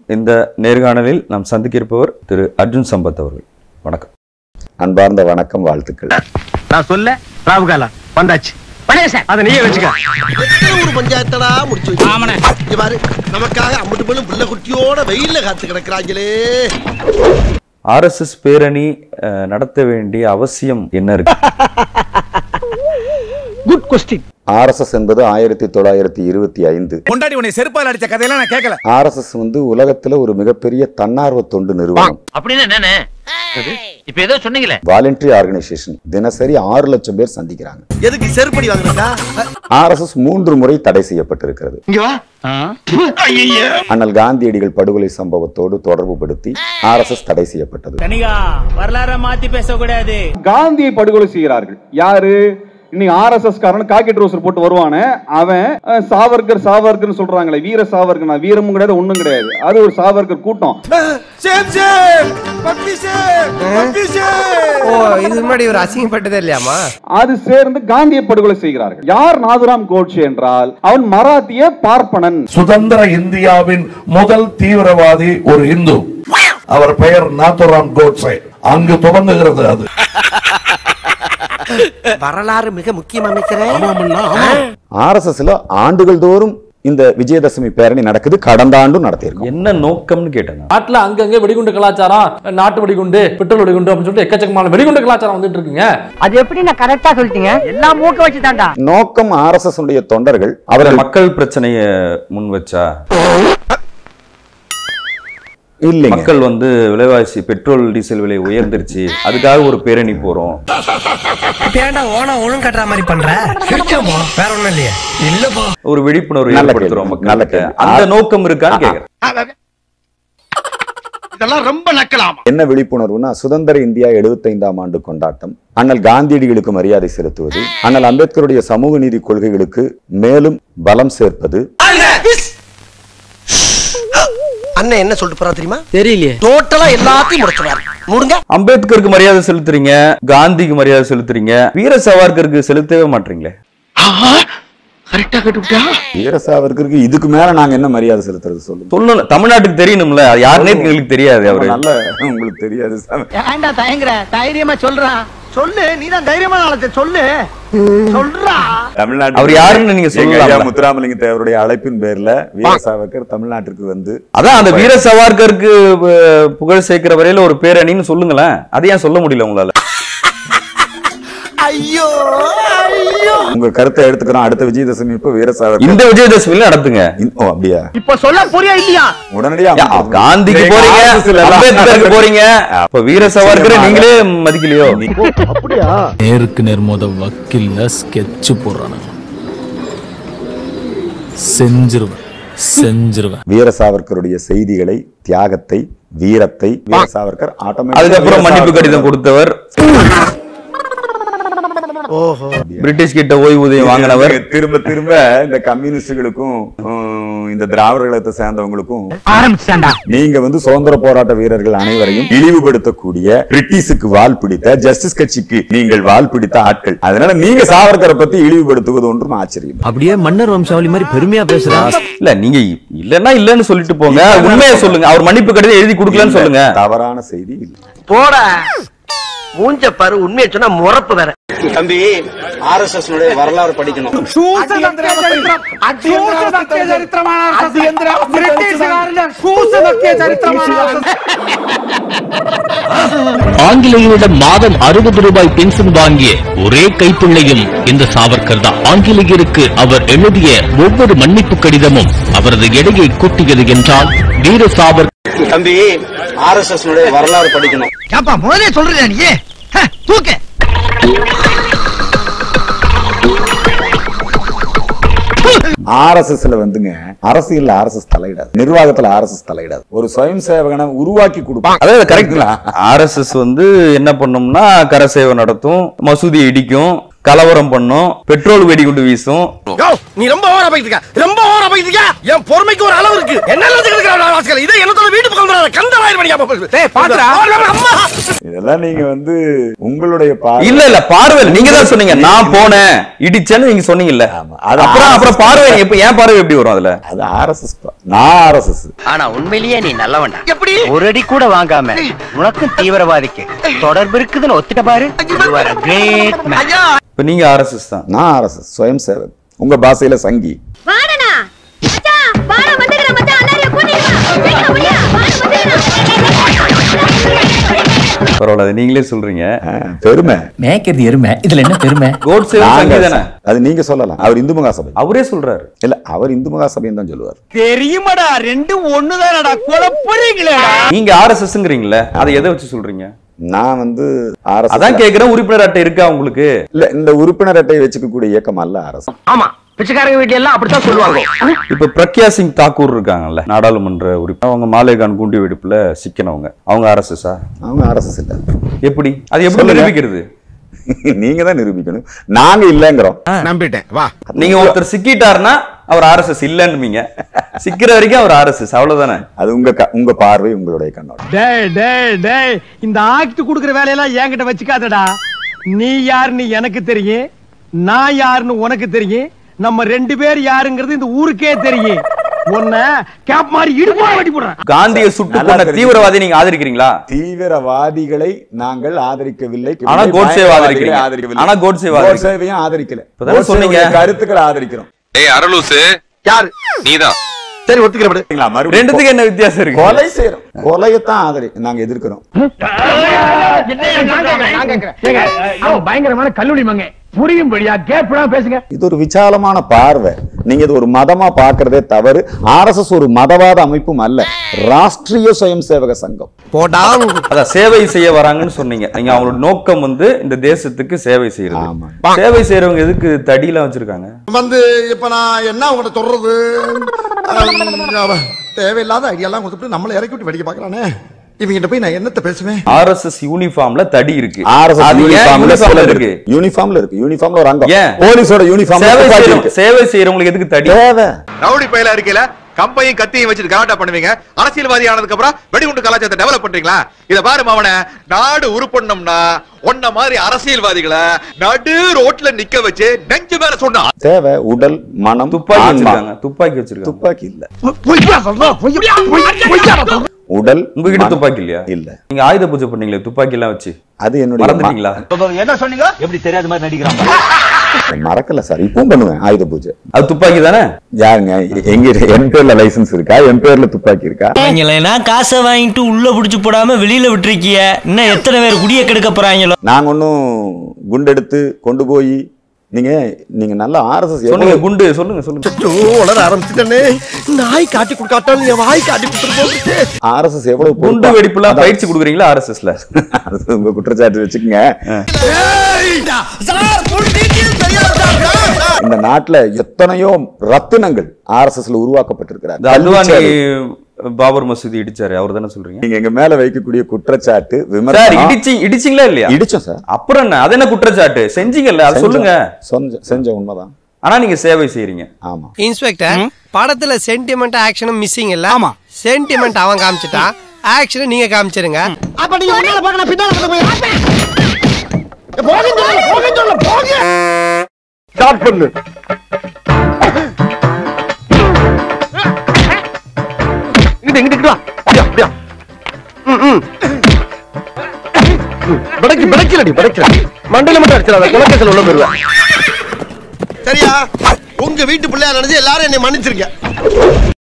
இந்த நேர்காணலில் நாம் சந்திக்க இருப்பவர் திரு அர்ஜுன் சம்பத் அவர்கள் வணக்கம் அன்பார்ந்த வணக்கம் வாழ்த்துக்கள் நான் சொல்ல ராவுகாலா வந்தாச்சு அதை நீயே வச்சுக்க எத்தனை ஒரு பஞ்சாயத்தடா முடிச்சு வச்சு இங்க பாரு நமக்காக அம்மட்டு பெண்ணும் புள்ள குட்டியோட வெயில்ல காத்து கிடக்குறாங்களே ஆர்எஸ்எஸ் பேரணி அஹ், நடத்த வேண்டிய அவசியம் என்ன இருக்கு குட் கொஸ்டின் ஆர்எஸ்எஸ் என்பது ஆயிரத்தி தொள்ளாயிரத்தி இருபத்தி ஐந்து கொண்டாடி உன்னை செருப்பால் அடிச்ச கதையெல்லாம் நான் கேட்கல ஆர்எஸ்எஸ் வந்து உலகத்துல ஒரு மிகப்பெரிய தன்னார்வ தொண்டு நிறுவனம் அப்படின்னு என்னன்னு இப்ப ஏதோ சொன்னீங்களே வாலண்டரி ஆர்கனைசேஷன் தினசரி ஆறு லட்சம் பேர் சந்திக்கிறாங்க எதுக்கு செருப்படி வாங்குறதா ஆர்எஸ்எஸ் மூன்று முறை தடை செய்யப்பட்டிருக்கிறது இங்க வா அண்ணல் காந்தியடிகள் படுகொலை சம்பவத்தோடு தொடர்பு படுத்தி ஆர்எஸ்எஸ் தடை செய்யப்பட்டது தனிகா வரலாற மாத்தி பேசக்கூடாது காந்தியை படுகொலை செய்கிறார்கள் யாரு இன்னைக்கு ஆர்எஸ்எஸ் காரன் காக்கி ட்ரௌசர் போட்டு வருவானே அவன் அஹ், சாவர்கர் சாவர்கர்னு சொல்றாங்களே வீர சாவர்கர் நான் வீரமும் கிடையாது ஒண்ணும் கிடையாது அது ஒரு சாவர்கர் கூட்டம் same same puppy same puppy same ஓ இது முன்னாடி ஒரு அசிங்கப்பட்டதே இல்லையாமா அது சேர்ந்து காந்தியை படுகொலை செய்கிறார்கள் யார் நாதுராம் கோட்சே என்றால் அவன் மராத்திய பார்ப்பனன் சுதந்திர இந்தியாவின் முதல் தீவிரவாதி ஒரு இந்து அவர் பெயர் நாத்துராம் கோட்ஸே அங்கு துவங்குகிறது அது வரலாறு மிக முக்கியம் அமைக்கிறேன் ஆர்எஸ்எஸ்ல ஆண்டுகள் தோறும் இந்த விஜயதசமி பேரணி நடக்குது கடந்த ஆண்டும் நடத்தியிருக்கோம் என்ன நோக்கம்னு கேட்டேன் நான். நாட்டுல அங்கங்க வெடிகுண்டு கலாச்சாரம் நாட்டு வெடிகுண்டு பெட்ரோல் வெடிகுண்டு அப்படின்னு சொல்லிட்டு எக்கச்சக்கமான வெடிகுண்டு கலாச்சாரம் வந்துட்டு இருக்குங்க அது எப்படி நான் கரெக்டா சொல்லிட்டீங்க எல்லாம் மூக்க வச்சு தாண்டா நோக்கம் ஆர்எஸ்எஸ் உடைய தொண்டர்கள் அவரை அவர்கள் மக்கள் பிரச்சனைய முன் வச்சா இல்லைங்க மக்கள் வந்து விலைவாசி பெட்ரோல் டீசல் விலை உயர்ந்துருச்சு அதுக்காக ஒரு பேரணி போறோம் ஏன்டா ஓனா ஒழுங்கு கட்டுற மாதிரி பண்ற வேற ஒண்ணும் இல்லையே இல்லப்பா ஒரு விழிப்புணர்வு நல்ல ஏற்படுத்துறோம் கேள்வி, நல்ல மக்கள் கேள்வி. அந்த ஆ- நோக்கம் இருக்கான்னு கேக்குறேன் இதெல்லாம் ரொம்ப நக்கலாமா என்ன விழிப்புணர்வுனா சுதந்திர இந்தியா 75ஆம் ஆண்டு கொண்டாட்டம் அண்ணல் காந்தியடிகளுக்கு மரியாதை செலுத்துவது அண்ணல் அம்பேத்கருடைய சமூக நீதி கொள்கைகளுக்கு மேலும் பலம் சேர்ப்பது அண்ணன் என்ன சொல்லிட்டு போறா தெரியுமா தெரியலையே டோட்டலா எல்லாத்தையும் முடிச்சுவாரு முடுங்க அம்பேத்கருக்கு மரியாதை செலுத்துறீங்க காந்திக்கு மரியாதை செலுத்துறீங்க வீர சவார்கருக்கு செலுத்தவே மாட்டீங்களே கரெக்டா கட்டுவிட்டா வீர சாவர்கருக்கு இதுக்கு மேல நாங்க என்ன மரியாதை செலுத்துறது சொல்லுங்க சொல்லணும் தமிழ்நாட்டுக்கு தெரியணும்ல அது யாருன்னே எங்களுக்கு தெரியாது அவரு நல்ல உங்களுக்கு தெரியாது சாமி. ஏன்டா தயங்குற தைரியமா சொல்றான் சொல்லு நீ தான் தைரியமான ஆளத்தை சொல்லு சொல்றா தமிழ்நாட்டு அவர் யாருன்னு நீங்க எங்க ஐயா சொல்லலாம்ல. முத்துராமலிங்க தேவருடைய அழைப்பின் பேர்ல வீர சாவர்கர் தமிழ்நாட்டிற்கு வந்து அதான் அந்த வீர சவார்கருக்கு அஹ், புகழ் சேர்க்கிற வரையில ஒரு பேரணின்னு சொல்லுங்களேன் அதை ஏன் சொல்ல முடியல உங்களால ஐயோ ஐயோ உங்க கருத்தை எடுத்துக்கிறோம் அடுத்த விஜயதசமி இப்ப வீர சாவர்கர் இந்த விஜயதசமியில நடத்துங்க இன்- ஓ அப்படியா இப்ப சொல்ல புரியா இல்லையா உடனடியா யா, காந்திக்கு எங்க போறீங்க RSS ல எல்லாம் அம்பேத்கருக்கு போறீங்க இப்ப வீர சவார்கரை நீங்களே மதிக்கலையோ நேருக்கு நேர் மோத வக்கீல்ல ஸ்கெட்ச் போடுறானுங்க செஞ்சிருவேன் செஞ்சிருவேன் வீர சாவர்கருடைய செய்திகளை தியாகத்தை வீரத்தை வீர சாவர்கர் ஆட்டோமேட்டிக்கா அதுக்கப்புறம் வீர மன்னிப்பு சாவர்கர் கடிதம் கொடுத்தவர் ஓஹோ பிரிட்டிஷ் கிட்ட ஓய்வூதியம் வாங்கினவர் திரும்ப திரும்ப இந்த கம்யூனிஸ்டுகளுக்கும் உம், இந்த திராவிட கழகத்தை சேர்ந்தவங்களுக்கும் ஆரம்பிச்சாண்டா நீங்க வந்து சுதந்திர போராட்ட வீரர்கள் அனைவரையும் இழிவுபடுத்தக்கூடிய பிரிட்டிஷுக்கு வால் பிடித்த ஜஸ்டிஸ் கட்சிக்கு நீங்கள் வால் பிடித்த ஆட்கள் அதனால நீங்க சாவர்கரை பத்தி இழிவுபடுத்துவது ஒன்றும் ஆச்சரியம் அப்படியே மன்னர் வம்சாவளி மாதிரி பெருமையா பேசுறா இல்ல நீங்க இல்லன்னா இல்லன்னு சொல்லிட்டு போங்க உண்மையை சொல்லுங்க அவர் மன்னிப்பு கடிதம் எழுதி கொடுக்கலன்னு சொல்லுங்க தவறான செய்தி இல்லை. போட மூஞ்ச பாரு உண்மையை சொன்னா முறப்பு வேற தம்பி ஆர்எஸ்எஸ் வரலாறு படிக்கணும் ஆங்கிலேயரிடம் மாதம் அறுபது ரூபாய் பென்ஷன் வாங்கிய ஒரே கைப்பிள்ளையும் இந்த சாவர்கர் தான் ஆங்கிலேயருக்கு அவர் எழுதிய ஒவ்வொரு மன்னிப்பு கடிதமும் அவரது எடையை கூட்டியது என்றால் வீர சாவர் தம்பி ஆர்எஸ்எஸ் வரலாறு படிக்கணும் ஏப்பா முதலே சொல்றியா நீ ஹ, தூக்கு ஆர்எஸ்எஸ்ல வந்துங்க அரசியல்ல ஆர்எஸ்எஸ் தலையிடாது நிர்வாகத்துல ஆர்எஸ்எஸ் தலையிடாது ஒரு சுயம் சேவகனை உருவாக்கி கொடுப்பாங்க அதாவது கரெக்ட்ங்களா ஆர்எஸ்எஸ் வந்து என்ன பண்ணும்னா கரசேவை நடத்தும் மசூதி இடிக்கும் கலவரம் பண்ணும் பெட்ரோல் வெடிகுண்டு வீசும் யோ, நீ ரொம்ப ஓவரா போயிட்டு இருக்க ரொம்ப ஓவரா போயிட்டு இருக்க என் பொறுமைக்கு ஒரு அளவு இருக்கு என்ன நினைச்சுக்கிட்டு இதை என்னத்தோட வீட்டு பக்கம் வராத கந்தராயிரம் மணி டேய், பாத்துடா. அம்மா இதெல்லாம் நீங்க வந்து உங்களுடைய பார்வை- இல்ல இல்ல பார்வை நீங்க தான் சொன்னீங்க நான் போனேன் இடிச்சேன்னு நீங்க சொன்னீங்கல்ல ஆமா. அது அப்புறம் அப்புறம் RSS. பார்வை எப்ப ஏன் பார்வை எப்படி வரும் அதுல அது ஆர்எஸ்எஸ் நான் ஆர்எஸ்எஸ் ஆனா உண்மையிலேயே நீ நல்லவன்டா எப்படி ஒரு அடி கூட வாங்காம உனக்கும் தீவிரவாதிக்கு தொடர்பு இருக்குதுன்னு ஒத்துட்ட பாரு கிரேட் ஐயா இப்ப நீங்க ஆர்எஸ்எஸ் தான் நான் ஆர்எஸ்எஸ் சுயம் சேவக் உங்க பாஷையில சங்கி வாடனா மச்சான் வாட வந்துக்கற மச்சான் எல்லாரையும் கூட்டிட்டு வா வீட்டுல முடியா வாட வந்துக்கற பரவாயில்ல அது நீங்களே சொல்றீங்க ஆ, பெருமை மேய்க்கிறது எருமை இதுல என்ன பெருமை கோட்ஸே நாங்க- சங்கி தானே அது நீங்க சொல்லலாம் அவர் இந்து மகா சபை அவரே சொல்றாரு இல்ல அவர் இந்து மகா சபைன்னு தான் சொல்லுவார் தெரியுமாடா ரெண்டும் ஒண்ணுதானடா குழப்பறீங்களேடா நீங்க ஆர்எஸ்எஸ்ங்கிறீங்களே அதை எதை வச்சு சொல்றீங்க நான் வந்து ஆர்எஸ் அதான் கேக்குறேன் உறுப்பினர் அட்டை இருக்கா உங்களுக்கு இல்ல இந்த உறுப்பினர் அட்டையை வச்சுக்கக்கூடிய இயக்கம் அல்ல அரசு ஆமா பிச்சைக்காரங்க வீட்டுல எல்லாம் அப்படித்தான் சொல்லுவாங்க இப்ப பிரக்யா சிங் தாக்கூர் இருக்காங்கல்ல நாடாளுமன்ற உறுப்பினர் அவங்க மாலேகான் குண்டு வெடிப்புல சிக்கினவங்க அவங்க ஆர்எஸ்எஸ்ஆ அவங்க ஆர்எஸ்எஸ் இல்ல எப்படி அது எப்படி சொல்லுங்க. நிரூபிக்கிறது நீங்க தான் நிரூபிக்கணும் நாங்க இல்லங்கிறோம் நம்பிட்டேன் வா நீங்க ஒருத்தர் சிக்கிட்டாருன்னா அவர் ஆர்எஸ்எஸ் இல்லன்னுவீங்க சிக்கிற வரைக்கும் அவர் ஆர்எஸ்எஸ் அவ்வளவுதானே அது உங்க க- உங்க பார்வை உங்களுடைய கண்ணோட்டம் டேய் டேய் டேய் இந்த ஆக்ட் குடுக்குற வேலையெல்லாம் என்கிட்ட வச்சுக்காதடா நீ யாருன்னு எனக்கு தெரியும் நான் யாருன்னு உனக்கு தெரியும் நம்ம ரெண்டு பேர் யாருங்கிறது இந்த ஊருக்கே தெரியும் உன்ன கேப் மாதிரி இடுப்பா வெட்டி போடுறேன் காந்தியை சுட்டு நல்லா கொண்ட தெரியும். தீவிரவாதி நீங்க ஆதரிக்கிறீங்களா தீவிரவாதிகளை நாங்கள் ஆதரிக்கவில்லை ஆனா கோட்சேவை பயங்கரவாதிகளை ஆதரிக்கிறீங்க. ஆதரிக்கவில்லை. ஆனா கோட்சேவை ஆதரிக்கிறீங்க. கோட்சேவையும் ஆதரிக்கல இப்பதானே சொன்னீங்க. கோட்சேவுடைய கருத்துக்களை ஆதரிக்கிறோம் ஏய் அரலூசு யாரு நீதான் சரி ஒத்துக்கிறேன் சரிங்களா? மறுபடியும் ரெண்டுத்துக்கு என்ன வித்தியாசம் இருக்கு கொலை செய்யறோம் கொலையத்தான் ஆதரி நாங்க எதிர்க்கிறோம் அவன் பயங்கரமான கல்லூரி மங்க புரியும்படியா கேப்டா பேசுங்க இது ஒரு விசாலமான பார்வை நீங்க இது ஒரு மதமா பார்க்கறதே தவறு ஆர்எஸ்எஸ் ஒரு மதவாத அமைப்பும் அல்ல ராஷ்டிரிய சுயம் சேவக சங்கம் போடா அதான் சேவை செய்ய வராங்கன்னு சொன்னீங்க நீங்க அவங்களோட நோக்கம் வந்து இந்த தேசத்துக்கு சேவை செய்யறது ஆமா. சேவை செய்யறவங்க எதுக்கு தடியெல்லாம் வச்சிருக்காங்க வந்து இப்ப நான் என்ன உங்கள்ட்ட சொல்றது அஹ், தேவையில்லாத ஐடியாலாம் கொடுத்துட்டு நம்மளை இறக்கி விட்டு வெடிக்க பாக்குறானே இவங்கிட்ட போய் நான் என்னத்த பேசுவேன் ஆர்எஸ்எஸ் யூனிஃபார்ம்ல தடி இருக்கு ஆர்எஸ்எஸ் அது ஏன் யூனிஃபார்ம்ல யூனிஃபார்ம்ல இருக்கு இருக்கு யூனிஃபார்ம்ல இருக்கு யூனிஃபார்ம்ல ஒரு அங்கம் ஏன்? போலீஸோட யூனிஃபார்ம்ல சேவை துப்பாக்கி செய்யறவங்க இருக்கு. சேவை செய்யறவங்களுக்கு எதுக்கு தடி தேவை ரவுடி பயில இருக்கையில கம்பையும் கத்தியும் வச்சுட்டு கலாட்டா பண்ணுவீங்க அரசியல்வாதி ஆனதுக்கு அப்புறம் வெடிகுண்டு கலாச்சாரத்தை டெவலப் பண்றீங்களா இத பாரு மாவன நாடு உருப்படணும்னா உன்ன மாதிரி அரசியல்வாதிகளை நடு ரோட்ல நிக்க வச்சு நெஞ்சு மேல சொன்னா தேவை உடல் மனம் துப்பாக்கி ஆன்மா. வச்சிருக்காங்க துப்பாக்கி வச்சிருக்காங்க துப்பாக்கி இல்ல பொய்யா சொல்றோம் பொய்யா பொய்யா சொல்றோம் உடல் உங்ககிட்ட மனம். துப்பாக்கி இல்லையா இல்ல நீங்க ஆயுத பூஜை பண்ணீங்களே துப்பாக்கி எல்லாம் வச்சு அது என்னுடைய மறந்துட்டீங்களா என்ன சொன்னீங்க எப்படி தெரியாத மாதிரி நடிக்கிறான் ம- மறக்கல சார் இப்பவும் பண்ணுவேன் ஆயுத பூஜை அது துப்பாக்கி தானே யாருங்க எங்க என் பேர்ல லைசென்ஸ் இருக்கா என் பேர்ல துப்பாக்கி இருக்கா அவங்களா காசை வாங்கிட்டு உள்ள புடிச்சு போடாம வெளியில விட்டுருக்கிய இன்னும் எத்தனை பேர் குடிய கெடுக்க போறாங்களோ நாங்க ஒன்னும் குண்டெடுத்து கொண்டு போய் நீங்க நீங்க நல்ல ஆர்எஸ்எஸ் சொல்லுங்க குண்டு சொல்லுங்க சொல்லுங்க அச்சோ, உளர ஆரம்பிச்சுட்டேனே நாய் காட்டி கொடுக்காட்டாலும் என் வாய் காட்டி கொடுத்துட்டு போகுது ஆர்எஸ்எஸ் எவ்வளவு குண்டு பொறுப்பா- வெடிப்புலாம் அதான். பயிற்சி கொடுக்குறீங்களா ஆர்எஸ்எஸ்ல அது உங்க குற்றச்சாட்டு வச்சுக்கோங்க இந்த நாட்டுல எத்தனையோ ரத்தினங்கள் ஆர்எஸ்எஸ்ல உருவாக்கப்பட்டிருக்கிறார் இந்த அத்வானி கல்விச்சேவை. பாபர் மசூதி இடிச்சாரு அவர் தானே சொல்றீங்க நீங்க எங்க மேல வைக்கக்கூடிய குற்றச்சாட்டு சார் விமர்சனம் இடிச்சி இடிச்சிங்களா இல்லையா இடிச்சோம் சார் அப்புறம் என்ன அது என்ன குற்றச்சாட்டு செஞ்சீங்கல்ல அது சொல்லுங்க செஞ்ச- செஞ்ச உண்மைதான் ஆனா நீங்க சேவை செய்யறீங்க ஆமா இன்ஸ்பெக்டர் படத்துல சென்டிமெண்ட் ஆக்ஷனும் மிஸ்ஸிங் இல்ல ஆமா சென்டிமெண்ட் அவன் காமிச்சிட்டா ஆக்ஷன் நீங்க காமிச்சிருங்க அப்ப நீங்க முன்னால போங்க நான் பின்னால வந்து போய் போங்க சொல்ல போங்க சொல்ல போங்க ஸ்டார்ட் பண்ணு இங்கிட்டு இங்கிட்டு வா அப்படியா அப்படியா ம், ம். பிடைக்கு பிடைக்கலடி பிடைக்கல மண்டல மட்டும் அடிச்சிடாத குலக்கத்தில் உள்ள போயிருவேன் சரியா உங்க வீட்டு பிள்ளையா நினைச்சு எல்லாரும் என்னை மன்னிச்சிருங்க